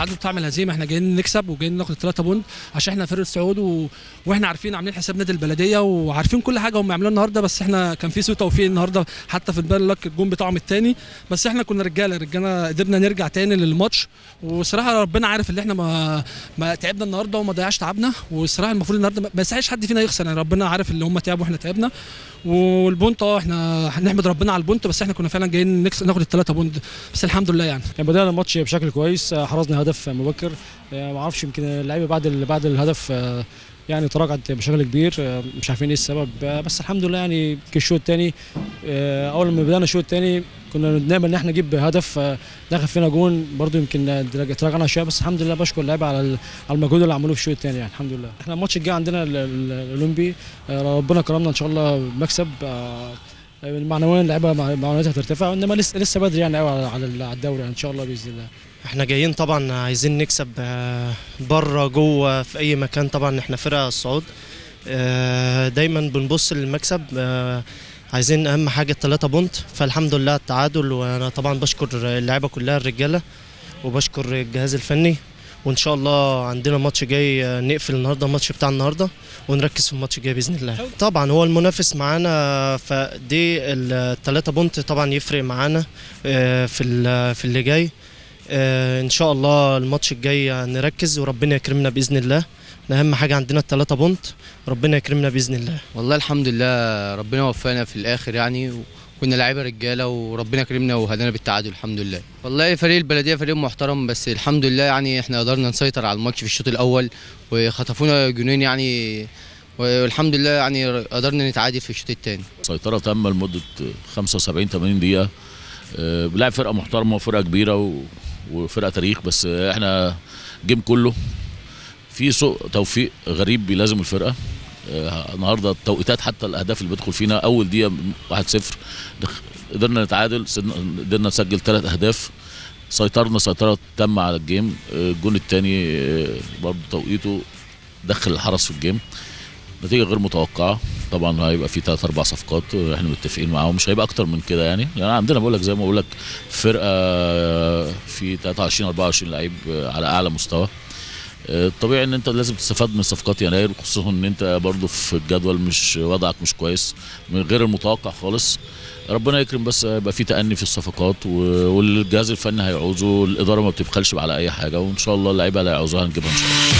التعادل بطعم الهزيمه احنا جايين نكسب وجايين ناخد الثلاثه بوند عشان احنا فرقه صعود و... واحنا عارفين عاملين حساب نادي البلديه وعارفين كل حاجه هم عملوها النهارده بس احنا كان في سوء توفيق النهارده حتى في البال لك الجون بتاعهم الثاني بس احنا كنا رجاله رجاله قدرنا نرجع تاني للماتش وصراحه ربنا عارف اللي احنا ما ما تعبنا النهارده وما ضيعش تعبنا والصراحه المفروض النهارده ما يسعيش حد فينا يخسر يعني ربنا عارف اللي هم تعبوا واحنا تعبنا والبونت اه احنا هنحمد ربنا على البونت بس احنا كنا فعلا جايين نكسب ناخد الثلاثه بونت بس الحمد لله يعني يعني بدأنا الماتش بشكل كويس آه، حرزنا هدف مبكر آه، ما اعرفش يمكن اللعيبه بعد ال- بعد الهدف آه، يعني تراجعت بشكل كبير آه، مش عارفين ايه السبب آه، بس الحمد لله يعني يمكن الشوط الثاني اول ما بدانا الشوط الثاني كنا نامل ان احنا نجيب هدف آه، دخل فينا جون برضو يمكن تراجعنا شويه بس الحمد لله بشكر اللعيبه على ال- على المجهود اللي عملوه في الشوط الثاني يعني الحمد لله احنا الماتش الجاي عندنا ال- ال- الاولمبي آه، ربنا كرمنا ان شاء الله بمكسب آه، معنويا اللعيبه مع- معنوياتها ترتفع انما لسه لسه بدري يعني قوي على على على الدوري يعني ان شاء الله باذن الله احنا جايين طبعا عايزين نكسب بره جوه في اي مكان طبعا احنا فرقه الصعود آه، دايما بنبص للمكسب آه، عايزين اهم حاجه الثلاثه بونت فالحمد لله التعادل وانا طبعا بشكر اللعيبه كلها الرجاله وبشكر الجهاز الفني وان شاء الله عندنا ماتش جاي آه، نقفل النهارده الماتش بتاع النهارده ونركز في الماتش الجاي باذن الله طبعا هو المنافس معانا فدي الثلاثه بونت طبعا يفرق معانا آه، في ال- في اللي جاي آه، ان شاء الله الماتش الجاي نركز وربنا يكرمنا باذن الله اهم حاجه عندنا الثلاثه بونت ربنا يكرمنا باذن الله والله الحمد لله ربنا وفقنا في الاخر يعني كنا لعيبه رجاله وربنا كرمنا وهدانا بالتعادل الحمد لله والله فريق البلديه فريق محترم بس الحمد لله يعني احنا قدرنا نسيطر على الماتش في الشوط الاول وخطفونا جونين يعني والحمد لله يعني قدرنا نتعادل في الشوط الثاني سيطرة تامة لمدة 75 80 دقيقة آه، بنلعب فرقة محترمة وفرقة كبيرة و... وفرقة تاريخ بس آه، احنا جيم كله في سوء توفيق غريب بيلازم الفرقة آه، النهارده التوقيتات حتى الاهداف اللي بيدخل فينا اول دقيقة 1-0 دخ- قدرنا نتعادل سدنا- قدرنا نسجل ثلاث اهداف سيطرنا سيطرة تامة على الجيم آه، الجون الثاني برضه توقيته دخل الحرس في الجيم نتيجة غير متوقعة طبعا هيبقى في ثلاث اربع صفقات احنا متفقين معاهم مش هيبقى اكتر من كده يعني يعني عندنا بقول لك زي ما بقول لك فرقه في 23 24 لعيب على اعلى مستوى الطبيعي ان انت لازم تستفاد من صفقات يناير خصوصا ان انت برضو في الجدول مش وضعك مش كويس من غير المتوقع خالص ربنا يكرم بس يبقى في تأني في الصفقات و- والجهاز الفني هيعوزه الاداره ما بتبخلش على اي حاجه وان شاء الله اللعيبه اللي هيعوزوها نجيبها ان شاء الله